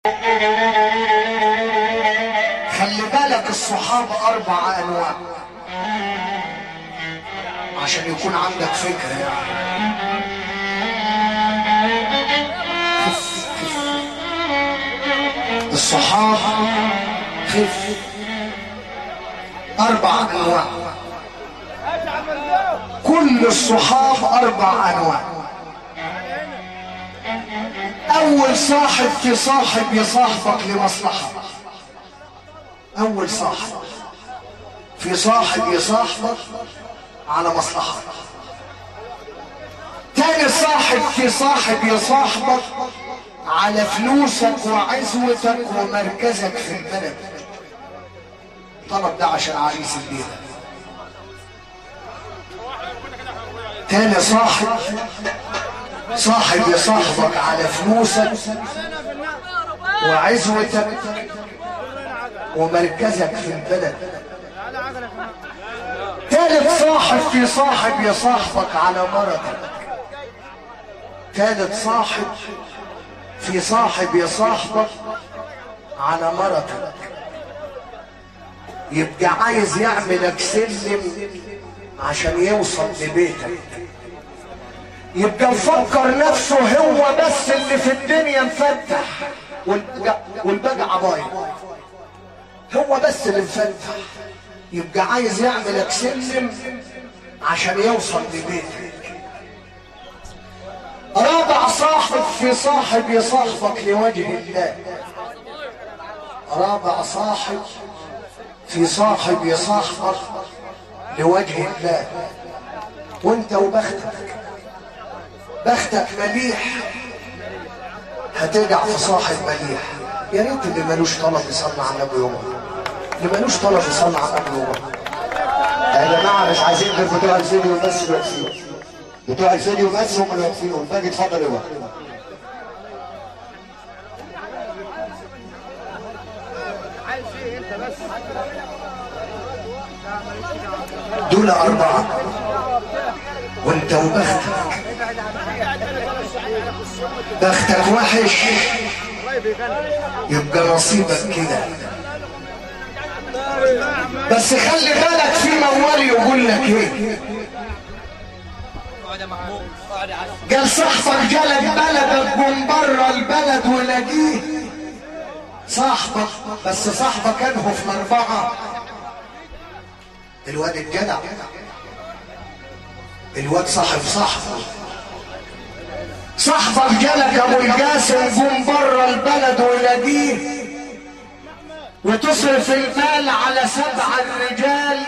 خلي بالك الصحاب اربع انواع عشان يكون عندك فكرة يعني الصحاب خف اربع انواع كل الصحاب اربع انواع اول صاحب في صاحب يصاحبك لمصلحة اول صاحب في صاحب يصاحبك على مصلحة تاني صاحب في صاحب يصاحبك على فلوسك وعزوتك ومركزك في البلد طلب ده عشان عريس الليلة تاني صاحب صاحب يصاحبك على فلوسك وعزوتك ومركزك في البلد تالت صاحب في صاحب يصاحبك على مرضك تالت صاحب في صاحب يصاحبك على مرضك يبقى عايز يعملك سلم عشان يوصل لبيتك يبقى مفكر نفسه هو بس اللي في الدنيا مفتح والبقى- والباقي عباية هو بس اللي مفتح يبقى عايز يعملك سلم عشان يوصل لبيتك رابع صاحب في صاحب يصاحبك لوجه الله رابع صاحب في صاحب يصاحبك لوجه الله وانت وبختك بختك مليح هتقع في صاحب مليح يا ريت اللي ملوش طلب يصلي على النبي يومها اللي ملوش طلب يصلي على النبي يومها يا جماعه مش عايزين غير بتوع الفيديو بس اللي واقفين بتوع الفيديو بس هم اللي واقفين والباقي اتفضل يا دول أربعة وانت وبختك بختك وحش يبقى نصيبك كده بس خلي بالك في موال يقول لك ايه قال صاحبك جالك بلدك من بره البلد ولاقيه صاحبك بس صاحبك انه في الاربعه الواد الجدع الواد صاحب صاحبه صاحبك جالك ابو القاسم جم بره البلد ولاقيه وتصرف المال على سبع الرجال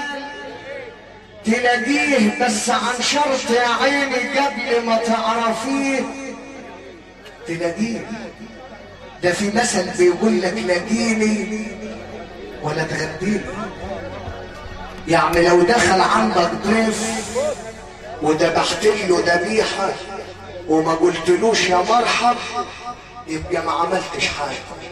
تلاقيه بس عن شرط يا عيني قبل ما تعرفيه تلاقيه ده في مثل بيقول لك لاقيني ولا تغديني يعني لو دخل عندك ضيف وذبحت له ذبيحه وما قلتلوش يا مرحب يبقى ما عملتش حاجه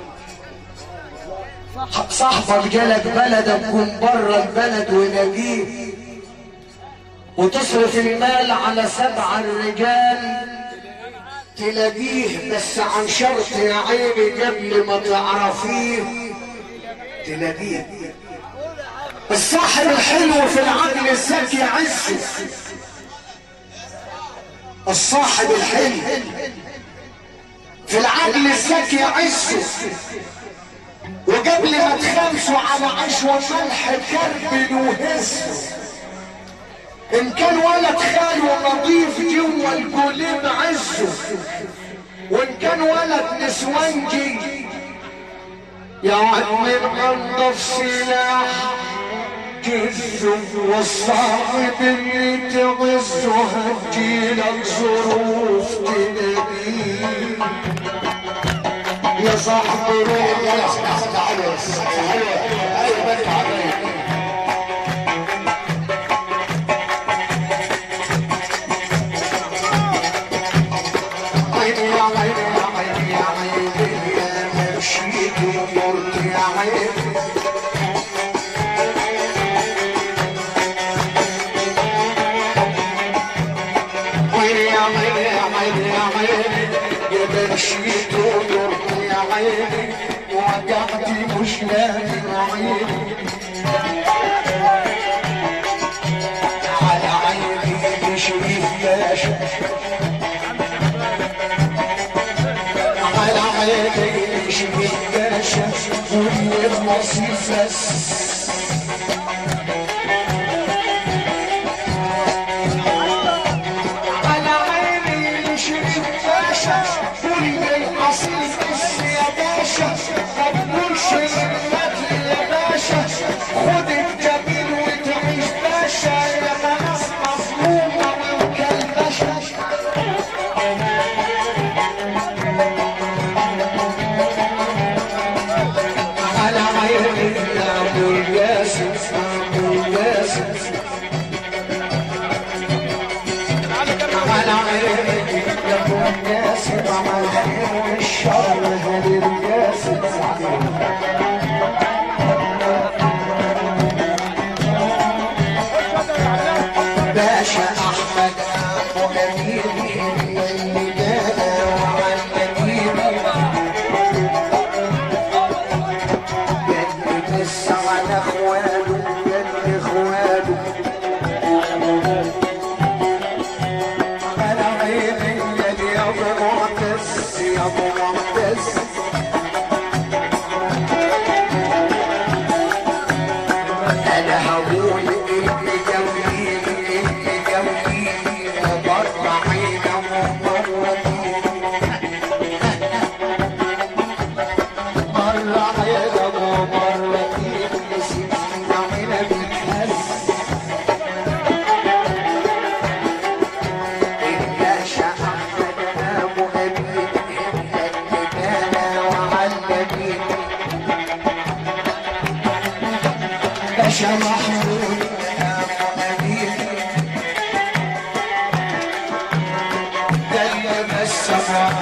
صاحبك جالك بلدك من بره البلد ولاقيه وتصرف المال على سبع الرجال تلاقيه بس عن شرط يا عيني قبل ما تعرفيه تلاقيه الصاحب الحلو في العقل الذكي عزه الصاحب الحلو في العقل الذكي عزه وقبل ما تخمسوا على عشوة ملح كرب وهزه ان كان ولد خاله نظيف جوا القليب عزه وان كان ولد نسوانجي يا عم انضف سلاح جزه والصاحب اللي تعزه هتجيلك ظروف تلاقيه يا صاحبي روح يلا عشان احسن تعالوا بس ايوه ايوه بس تعالوا عيني يا عيني يا عيني يا عيني يا مشيت ومرت يا عيني عيني يا عيني يا عيني يا عيني يا مشيت ومرت يا عيني وجعتي مش لاقي عيني على عيني شريف باشا على عيني شريف باشا واللي نصيب بس على عيني شريف باشا واللي نصيب بس يا باشا مقبولش المثل يا باشا خد الجميل وتعيش باشا يا ناس مظلومة ومكلبشة على عيني يا ابو القاسم ابو القاسم على عيني يا ابو القاسم على الخير والشر هل القاسم باشا احمد ابو امير اللي جانا وعن امير جد لسه على اخواله جد اخواله انا عيني يا ابو معتز يا ابو معتز انا هقول ابن جميل ابن جميل وبرع عينه ومرتين مرة عينه ومرتين مسكين عينه بتهز الباشا احمد ابو امين اللي كان وعلمين باشا محمود ابو امين ده اللي بس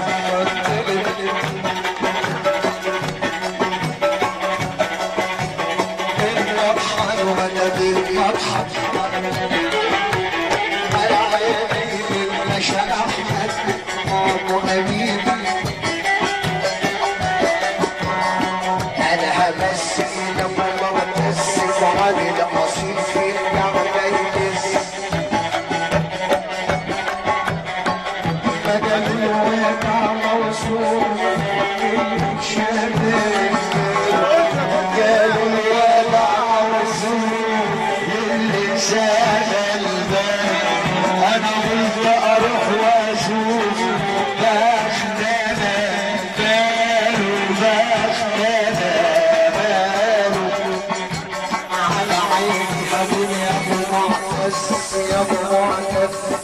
المضحك وانا بالمضحك على عيني الباشا احمد ابو امين انا همسك لما بمسك وعلي الاصيل في النعمين بدل الواقع موصول شباب قالوا الواقع موصول للسان الباب انا قلت اروح واشوف بختنا ماله بختنا ماله على عيني حبيبي يا ابو معتز يا ابو معتز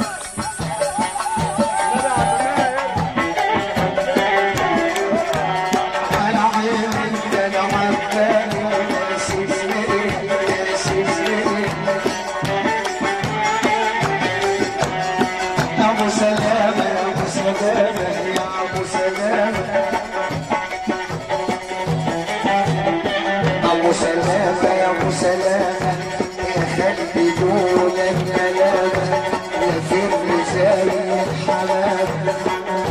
على عيني ده انا عبالي ناسيني ناسيني ابو سلامه يا ابو سلامه يا ابو سلامه ابو سلامه يا ابو سلامه يا خلي دول الكلامه يا فر زي الحمامه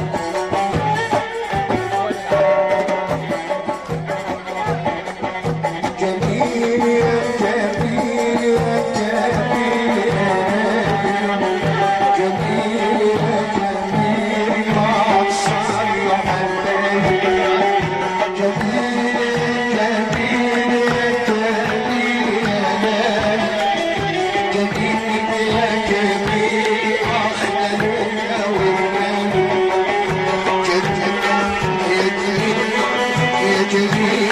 جميل يا جميل يا جميل جميل يا جميل ما تصلح الليل جميل جميل يا جميل جميل يا جميل أخلنا والنبي جميل يا جميل يا جميل